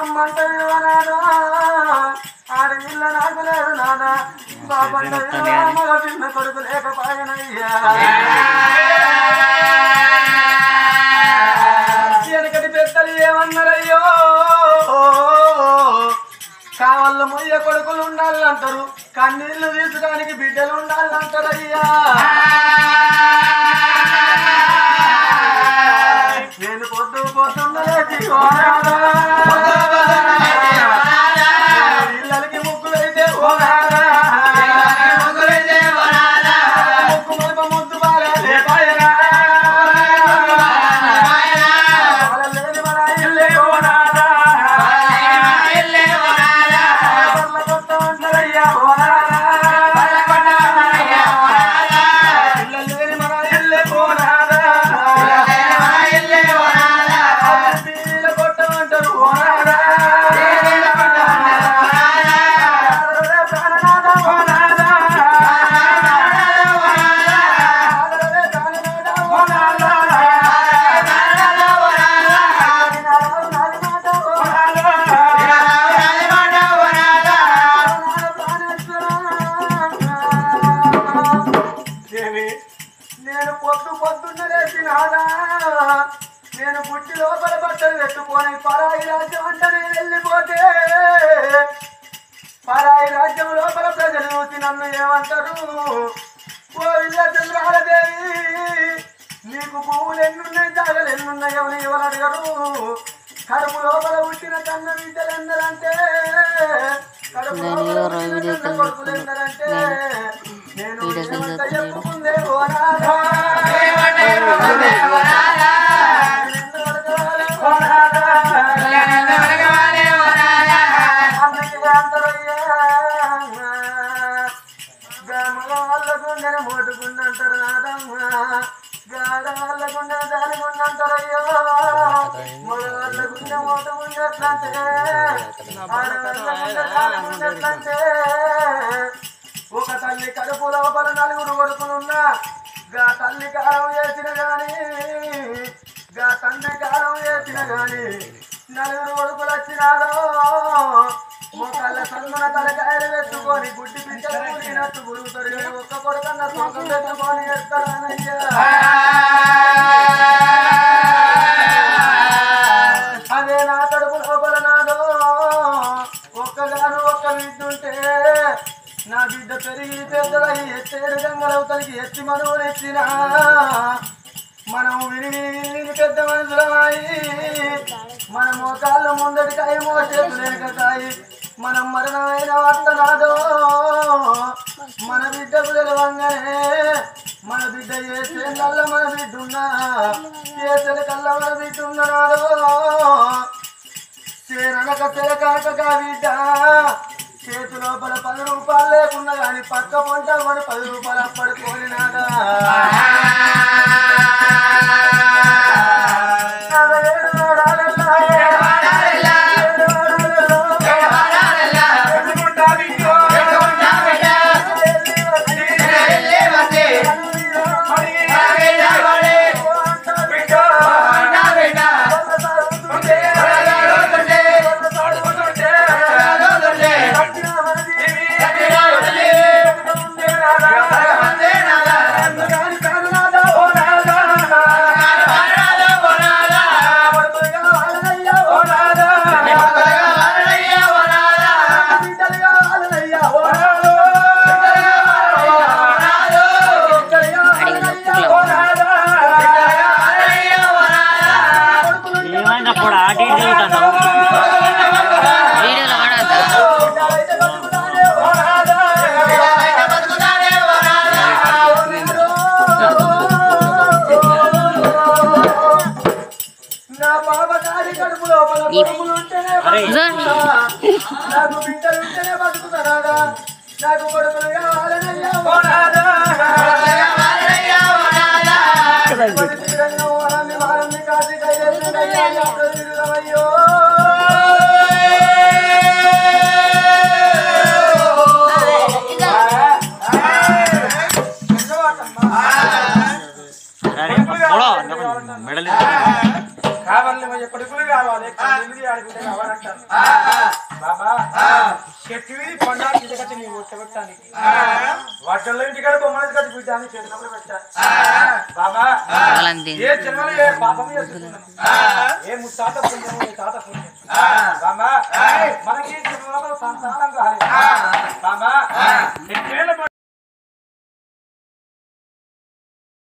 అమ్మంటే నాదా ఆడవిల్ల నాకు లేదు నాదా బాబంటే మగ పిన్న కొడుకు లేకపోయినయ్యా వెనకటి పెద్దలు ఏమన్నారయ్యో కావాల మొయ్య కొడుకులు ఉండాలంటారు కన్నీళ్లు తీసుకోడానికి బిడ్డలు ఉండాలంటారయ్యా నేను పొద్దు పొద్దున్నలేచి ఇళ్ళకి ముక్కులైతే ఓనారా ముక్కు మలుపు ముద్దు బాగా లేపాయనా లేని మన ఇల్లే ఓనారా పర్ల కొత్త వంటలయ్యా ఓనారా ఇళ్ళ లేని మన ఇల్లే ఓనారా తీల కొట్టమంటారు ఓనారా ప్రాణనాథ ఓనారా ప్రాణనాథ ఓనారా దేవి నేను పొద్దు పొద్దున్న లేచినాదా నేను పుట్టి లోపల బట్టలు పెట్టుకొని పరాయి రాజ్యం అంట నేను వెళ్ళిపోతే పరాయి రాజ్యం లోపల ప్రజలు చూసి నన్ను ఏమంటారు ఓ విజయచంద్రాలదేవి నీకు పువ్వులు ఎన్నున్నాయి జాగలు ఎన్నున్నాయో అని ఎవరు అడగరు కడుపు లోపల పుట్టిన కన్న విద్యలు ఎందరంటే కడుపు లోపల పుట్టిన కన్న కొడుకులు ఎందరంటే నేను ఏమంత చెప్పుకుందే ఓ నాథా. ఓ నాథా. అందుకే అంతరయ్యా మగ వాళ్ళ గుండెను మోటుకుండంటారు నాదమ్మా గాడ వాళ్ళ గుండె దానిగుండంటారయ్యో మగ వాళ్ళ గుండె మోటుకుండెట్లంటే ఆడవాళ్ళ గుండె దానిగుండెట్లంటే ఒక తల్లి కడుపు లోపల నలుగురు కొడుకులున్నా గా తల్లి కాలం చేసిన గాని గా తండ్రి కాలం చేసిన గాని నలుగురు కొడుకులు వచ్చినాదో మోకాళ్ళ సందున తలకాయలు పెట్టుకొని గుడ్డి పిచ్చలు కూడినట్టు గురుగుతారు కానీ ఒక్క కొడుకన్న సొంతం పెట్టుకొని ఎత్తారనయ్యా అదే నా కడుపు లోపల నాదో ఒక్కగాను ఒక్క బిడ్డుంటే నా బిడ్డ పెరిగి పెద్దలై ఎత్తేడు గంగలవతలికి ఎత్తి మనువులు ఎత్తినా మనం విని విని విని పెద్ద మనుషులమాయి మన మోకాళ్ళు ముందటికాయ మోసేతులు వెనకకాయి మనం మరణమైన వార్త నాదో మన బిడ్డకు తెలవంగానే మన బిడ్డ ఏ చేళ్ళల్లో మన బిడ్డ ఉన్నా ఏ కల్లా మన బిడ్డ ఉన్నాదో చేరనక తెరకాకగా బిడ్డ చేతి లోపల పది రూపాయలు లేకున్నా కానీ పక్క పంట మన పది రూపాయలు అప్పడుకోని నాదా నలగేడు వాడాలెల్లా, ఏడు వాడాలెల్లో, ఎదుగుంటా బిడ్డో, ఎల్లి వచ్చి, మడిగి, ఓ అంటా బిడ్డో, కొత్త సాగుతుంటే, కొత్త సాగుతుంటే, కట్టిన మనది, ఎదుగుంటే నాదా, అందుకని కాదు నాదా, ఓ నాదా. కొడుకులుగా వాళ్ళనయ్యా, ఓ నాదా. బిడ్డలుగా వాళ్ళనయ్యా, ఓ నాదో. బిడ్డలుగా వాళ్ళనయ్యా, ఓ నాదా. కొడుకులుంటే ఏమైనప్పుడు ఆటి తిరుగుతున్నావు వీడియోలో వాడద్దా బిడ్డలైతే బతుకుతారే, ఓ నాదా. నా పాప కాడి కడుపు లోపల కొడుకులు ఉంటేనే బతుకుతా. నాకు బిడ్డలు ఉంటేనే బతుకుతానాగా నాకు కొడుకులు కావాలనయ్యా ఓ నాదా. కొడుకు తీరంగా వారాన్ని వారాన్ని కాసి కయ్యేసినయ్యా, ఎంత వీరులమయ్యో. సరే పొడో మెడలు కావాలి ఏమో ఎప్పటికులు కావాలి ఎనిమిది ఆడుకుంటే కావాలంటారు బాబా చెట్టు మీద పండా ఇంటికొచ్చి నీవు కొట్టబెట్టానికి వాటిల్లో ఇంటికాడ బొమ్మలు కట్టి బిడ్డాన్ని చేతుల్లో పెట్టా బాబా వాళ్ళని ఏ జన్మలో ఏ పాపం చేసుకున్నాం ఏ ముత్తాత పుణ్యం ఏ తాత పుణ్యం బాబా మనకి ఈ జన్మలో సంతానం కాలేదు బాబా ఎన్నేళ్ళ